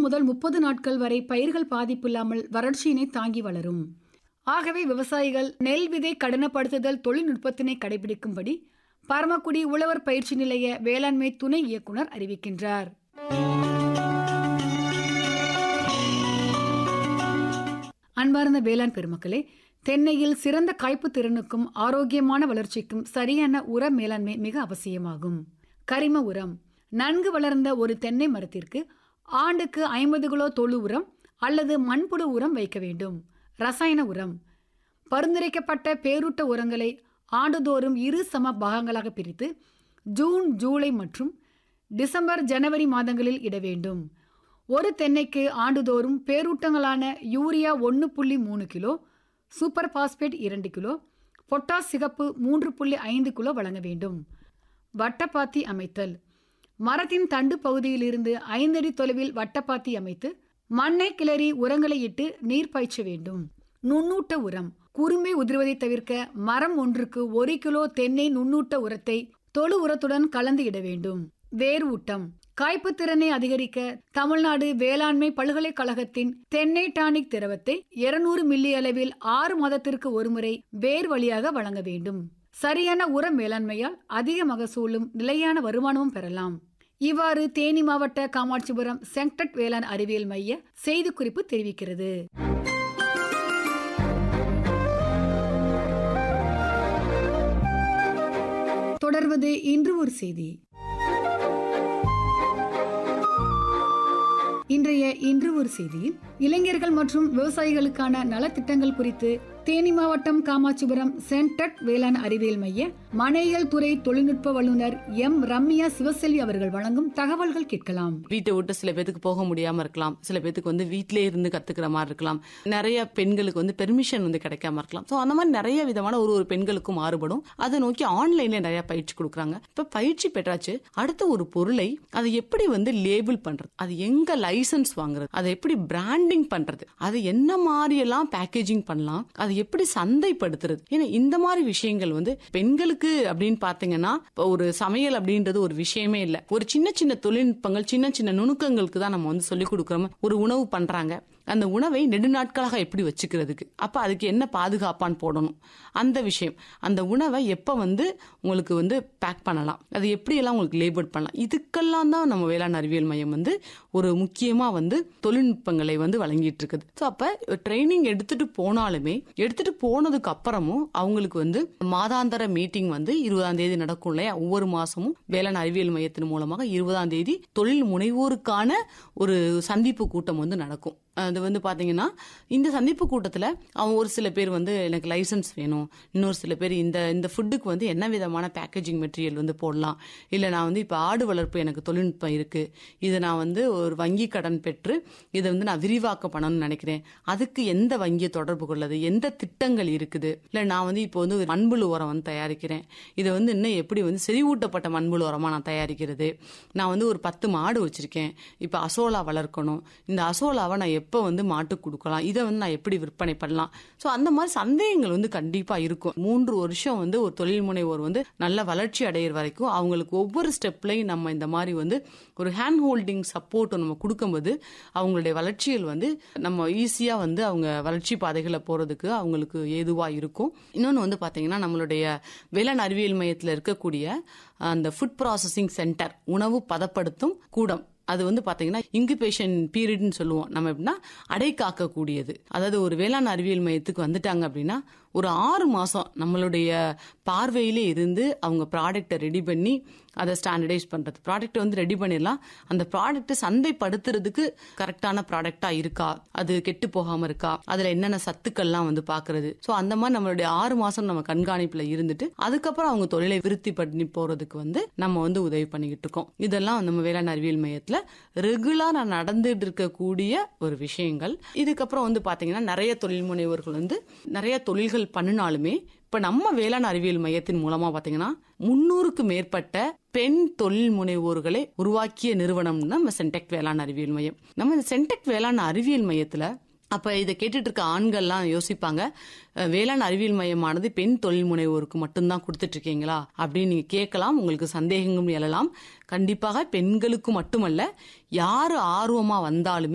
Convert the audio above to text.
முதல் முப்பது நாட்கள் வரை பயிர்கள் பாதிப்பில்லாமல் வறட்சியினை தாங்கி வளரும் ஆகவே விவசாயிகள் நெல் விதை கடனப்படுத்துதல் தொழில்நுட்பத்தினை கடைபிடிக்கும்படி பரமக்குடி உழவர் பயிற்சி நிலைய வேளாண்மை துணை இயக்குனர் அறிவிக்கின்றார் அன்பார்ந்த வேளாண் பெருமக்களே தென்னையில் சிறந்த காய்ப்பு திறனுக்கும் ஆரோக்கியமான வளர்ச்சிக்கும் சரியான உர மேலாண்மை மிக அவசியமாகும் கரிம உரம் நன்கு வளர்ந்த ஒரு தென்னை மரத்திற்கு ஆண்டுக்கு ஐம்பது கிலோ தொழு உரம் அல்லது மண்புழு உரம் வைக்க வேண்டும் ரசாயன உரம் பரிந்துரைக்கப்பட்ட பேரூட்ட உரங்களை ஆண்டுதோறும் இரு சம பாகங்களாக பிரித்து ஜூன் ஜூலை மற்றும் டிசம்பர் ஜனவரி மாதங்களில் இட வேண்டும் ஒரு தென்னைக்கு ஆண்டுதோறும் பேரூட்டங்களான யூரியா ஒன்று புள்ளி மூணு கிலோ சூப்பர் பாஸ்பேட் இரண்டு கிலோ பொட்டாஸ் சிகப்பு மூன்று புள்ளி ஐந்து கிலோ வழங்க வேண்டும் வட்டப்பாத்தி அமைத்தல் மரத்தின் தண்டு பகுதியிலிருந்து ஐந்தடி தொலைவில் வட்டப்பாத்தி அமைத்து மண்ணை கிளறி உரங்களை இட்டு நீர் பாய்ச்ச வேண்டும் நுண்ணூட்ட உரம் குறும்பை உதிர்வதை தவிர்க்க மரம் ஒன்றுக்கு ஒரு கிலோ தென்னை நுண்ணூட்ட உரத்தை தொழு உரத்துடன் கலந்து இட வேண்டும் வேர் ஊட்டம் காய்ப்பு திறனை அதிகரிக்க தமிழ்நாடு வேளாண்மை பல்கலைக்கழகத்தின் தென்னை டானிக் திரவத்தை 200 மில்லி அளவில் ஆறு மாதத்திற்கு ஒருமுறை வேர் வழியாக வழங்க வேண்டும் சரியான உர மேலாண்மையால் அதிக மகசூலும் நிலையான வருமானமும் பெறலாம் இவ்வாறு தேனி மாவட்ட காமாட்சிபுரம் செங்டட் வேளாண் அறிவியல் மைய செய்திக்குறிப்பு தெரிவிக்கிறது தொடர்வது இன்று ஒரு செய்தி இன்றைய இன்று ஒரு செய்தியில் இளைஞர்கள் மற்றும் விவசாயிகளுக்கான நலத்திட்டங்கள் குறித்து தேனி மாவட்டம் காமாட்சிபுரம் சென்டட் வேளாண் அறிவியல் மைய மனையியல் துறை தொழில்நுட்ப வல்லுநர் எம் ரம்யா சிவசெல்வி அவர்கள் வழங்கும் தகவல்கள் கேட்கலாம் வீட்டை விட்டு சில பேத்துக்கு போக முடியாம இருக்கலாம் சில பேத்துக்கு வந்து வீட்டிலே இருந்து கத்துக்கிற மாதிரி இருக்கலாம் நிறைய பெண்களுக்கு வந்து பெர்மிஷன் வந்து கிடைக்காம இருக்கலாம் ஸோ அந்த மாதிரி நிறைய விதமான ஒரு ஒரு பெண்களுக்கும் மாறுபடும் அதை நோக்கி ஆன்லைன்ல நிறைய பயிற்சி கொடுக்குறாங்க இப்ப பயிற்சி பெற்றாச்சு அடுத்த ஒரு பொருளை அதை எப்படி வந்து லேபிள் பண்றது அது எங்க லைசன்ஸ் வாங்குறது அதை எப்படி பிராண்டிங் பண்றது அது என்ன மாதிரி எல்லாம் பேக்கேஜிங் பண்ணலாம் அதை எப்படி சந்தைப்படுத்துறது ஏன்னா இந்த மாதிரி விஷயங்கள் வந்து பெண்களுக்கு அப்படின்னு பாத்தீங்கன்னா இப்ப ஒரு சமையல் அப்படின்றது ஒரு விஷயமே இல்ல ஒரு சின்ன சின்ன தொழில்நுட்பங்கள் சின்ன சின்ன நுணுக்கங்களுக்கு தான் நம்ம வந்து சொல்லி கொடுக்குறோம் ஒரு உணவு பண்றாங்க அந்த உணவை நெடுநாட்களாக எப்படி வச்சுக்கிறதுக்கு அப்ப அதுக்கு என்ன பாதுகாப்பான்னு போடணும் அந்த விஷயம் அந்த உணவை எப்ப வந்து உங்களுக்கு வந்து பேக் பண்ணலாம் அது எப்படியெல்லாம் உங்களுக்கு லேபிள் பண்ணலாம் இதுக்கெல்லாம் தான் நம்ம வேளாண் அறிவியல் மையம் வந்து ஒரு முக்கியமா வந்து தொழில்நுட்பங்களை வந்து வழங்கிட்டு இருக்குது ஸோ அப்ப ட்ரைனிங் எடுத்துட்டு போனாலுமே எடுத்துட்டு போனதுக்கு அப்புறமும் அவங்களுக்கு வந்து மாதாந்திர மீட்டிங் வந்து இருபதாம் தேதி நடக்கும் இல்லையா ஒவ்வொரு மாசமும் வேளாண் அறிவியல் மையத்தின் மூலமாக இருபதாம் தேதி தொழில் முனைவோருக்கான ஒரு சந்திப்பு கூட்டம் வந்து நடக்கும் அது வந்து பாத்தீங்கன்னா இந்த சந்திப்பு கூட்டத்தில் அவன் ஒரு சில பேர் வந்து எனக்கு லைசன்ஸ் வேணும் இன்னொரு சில பேர் இந்த இந்த ஃபுட்டுக்கு வந்து என்ன விதமான பேக்கேஜிங் மெட்டீரியல் வந்து போடலாம் இல்லை நான் வந்து இப்போ ஆடு வளர்ப்பு எனக்கு தொழில்நுட்பம் இருக்கு இதை நான் வந்து ஒரு வங்கி கடன் பெற்று இதை வந்து நான் விரிவாக்க பண்ணணும்னு நினைக்கிறேன் அதுக்கு எந்த வங்கியை தொடர்பு கொள்ளது எந்த திட்டங்கள் இருக்குது இல்லை நான் வந்து இப்போ வந்து ஒரு மண்புழு உரம் வந்து தயாரிக்கிறேன் இதை வந்து இன்னும் எப்படி வந்து செறிவூட்டப்பட்ட மண்புழு உரமா நான் தயாரிக்கிறது நான் வந்து ஒரு பத்து மாடு வச்சிருக்கேன் இப்போ அசோலா வளர்க்கணும் இந்த அசோலாவை நான் எப்போ வந்து மாட்டுக்கு கொடுக்கலாம் இதை வந்து நான் எப்படி விற்பனை பண்ணலாம் ஸோ அந்த மாதிரி சந்தேகங்கள் வந்து கண்டிப்பாக இருக்கும் மூன்று வருஷம் வந்து ஒரு தொழில் முனைவோர் வந்து நல்ல வளர்ச்சி அடையிற வரைக்கும் அவங்களுக்கு ஒவ்வொரு ஸ்டெப்லையும் நம்ம இந்த மாதிரி வந்து ஒரு ஹேண்ட் ஹோல்டிங் சப்போர்ட் நம்ம கொடுக்கும்போது அவங்களுடைய வளர்ச்சிகள் வந்து நம்ம ஈஸியாக வந்து அவங்க வளர்ச்சி பாதைகளில் போகிறதுக்கு அவங்களுக்கு ஏதுவாக இருக்கும் இன்னொன்று வந்து பார்த்தீங்கன்னா நம்மளுடைய வேளாண் அறிவியல் மையத்தில் இருக்கக்கூடிய அந்த ஃபுட் ப்ராசஸிங் சென்டர் உணவு பதப்படுத்தும் கூடம் அது வந்து பாத்தீங்கன்னா இன்குபேஷன் பீரியட்னு சொல்லுவோம் நம்ம எப்படின்னா அடை காக்கக்கூடியது அதாவது ஒரு வேளாண் அறிவியல் மையத்துக்கு வந்துட்டாங்க அப்படின்னா ஒரு ஆறு மாசம் நம்மளுடைய பார்வையிலே இருந்து அவங்க ப்ராடக்டை ரெடி பண்ணி அதை ஸ்டாண்டர்டைஸ் பண்றது ப்ராடக்ட் வந்து ரெடி பண்ணிடலாம் அந்த ப்ராடக்ட்டை சந்தைப்படுத்துறதுக்கு கரெக்டான ப்ராடக்டா இருக்கா அது கெட்டு போகாம இருக்கா அதுல என்னென்ன சத்துக்கள்லாம் வந்து பாக்குறது ஸோ அந்த மாதிரி நம்மளுடைய ஆறு மாசம் நம்ம கண்காணிப்புல இருந்துட்டு அதுக்கப்புறம் அவங்க தொழிலை விருத்தி பண்ணி போறதுக்கு வந்து நம்ம வந்து உதவி பண்ணிக்கிட்டு இருக்கோம் இதெல்லாம் நம்ம வேளாண் அறிவியல் மையத்துல ரெகுலரா நடந்துட்டு இருக்கக்கூடிய ஒரு விஷயங்கள் இதுக்கப்புறம் வந்து பாத்தீங்கன்னா நிறைய தொழில் முனைவோர்கள் வந்து நிறைய தொழில்கள் பண்ணினாலுமே இப்ப நம்ம வேளாண் அறிவியல் மையத்தின் மூலமா பாத்தீங்கன்னா முன்னூறுக்கு மேற்பட்ட பெண் தொழில் முனைவோர்களை உருவாக்கிய நிறுவனம் நம்ம சென்டெக் வேளாண் அறிவியல் மையம் நம்ம இந்த சென்டெக் வேளாண் அறிவியல் மையத்துல அப்ப இதை கேட்டுட்டு இருக்க ஆண்கள்லாம் யோசிப்பாங்க அஹ், வேளாண் அறிவியல் மையமானது பெண் தொழில் முனைவோருக்கு மட்டும்தான் கொடுத்துட்டு இருக்கீங்களா அப்படின்னு நீங்க கேட்கலாம் உங்களுக்கு சந்தேகங்களும் எழலாம் கண்டிப்பாக பெண்களுக்கு மட்டுமல்ல யாரு ஆர்வமா வந்தாலுமே